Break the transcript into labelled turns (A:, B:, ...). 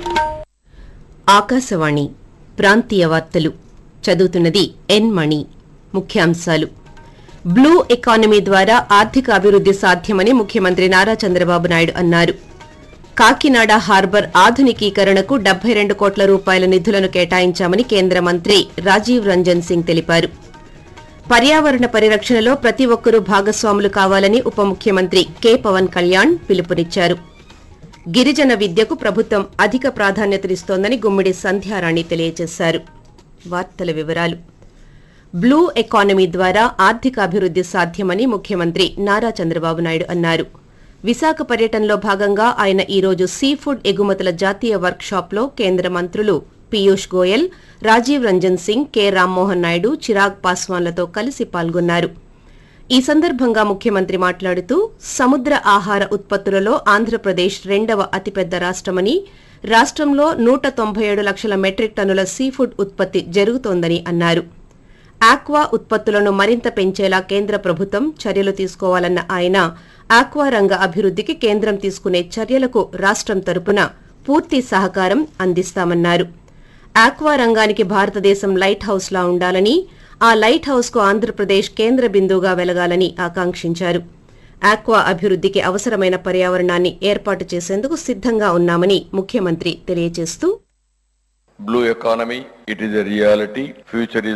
A: ఆకాశవాణి ప్రాంతీయ వార్తలు చదువుతున్నది ఎన్ మణి ముఖ్యాంశాలు బ్లూ ఎకానమీ ద్వారా ఆర్థిక అభివృద్ది సాధ్యమని ముఖ్యమంత్రి నారా చంద్రబాబు నాయుడు అన్నారు కాకినాడ హార్బర్ ఆధునికీకరణకు డెబ్బై రెండు కోట్ల రూపాయల నిధులను కేటాయించామని కేంద్ర మంత్రి రాజీవ్ రంజన్ సింగ్ తెలిపారు పర్యావరణ పరిరక్షణలో ప్రతి ఒక్కరూ భాగస్వాములు కావాలని ఉప ముఖ్యమంత్రి కె పవన్ కళ్యాణ్ పిలుపునిచ్చారు గిరిజన విద్యకు ప్రభుత్వం అధిక ప్రాధాన్యతనిస్తోందని గుమ్మిడి సంధ్యారాణి తెలియజేశారు వార్తల వివరాలు బ్లూ ఎకానమీ ద్వారా ఆర్థిక అభివృద్ది సాధ్యమని ముఖ్యమంత్రి నారా చంద్రబాబు నాయుడు అన్నారు విశాఖ పర్యటనలో భాగంగా ఆయన ఈ రోజు సీ ఫుడ్ ఎగుమతుల జాతీయ వర్క్ షాప్లో కేంద్ర మంత్రులు పీయూష్ గోయల్ రాజీవ్ రంజన్ సింగ్ కె రామ్మోహన్ నాయుడు చిరాగ్ పాస్వాన్లతో కలిసి పాల్గొన్నారు ఈ సందర్భంగా ముఖ్యమంత్రి మాట్లాడుతూ సముద్ర ఆహార ఉత్పత్తులలో ఆంధ్రప్రదేశ్ రెండవ అతిపెద్ద రాష్టమని రాష్టంలో నూట తొంభై ఏడు లక్షల మెట్రిక్ టన్నుల సీఫుడ్ ఉత్పత్తి జరుగుతోందని అన్నారు ఆక్వా ఉత్పత్తులను మరింత పెంచేలా కేంద్ర ప్రభుత్వం చర్యలు తీసుకోవాలన్న ఆయన ఆక్వా రంగ అభివృద్దికి కేంద్రం తీసుకునే చర్యలకు రాష్టం తరపున పూర్తి సహకారం అందిస్తామన్నారు ఆక్వా రంగానికి భారతదేశం లైట్ హౌస్ లా ఉండాలని ఆ లైట్ హౌస్ కు ఆంధ్రప్రదేశ్ కేంద్ర బిందువుగా వెలగాలని ఆకాంక్షించారు ఆక్వా అభివృద్దికి అవసరమైన పర్యావరణాన్ని ఏర్పాటు చేసేందుకు సిద్ధంగా ఉన్నామని ముఖ్యమంత్రి తెలియజేస్తూ
B: Blue economy, it is a reality. Future is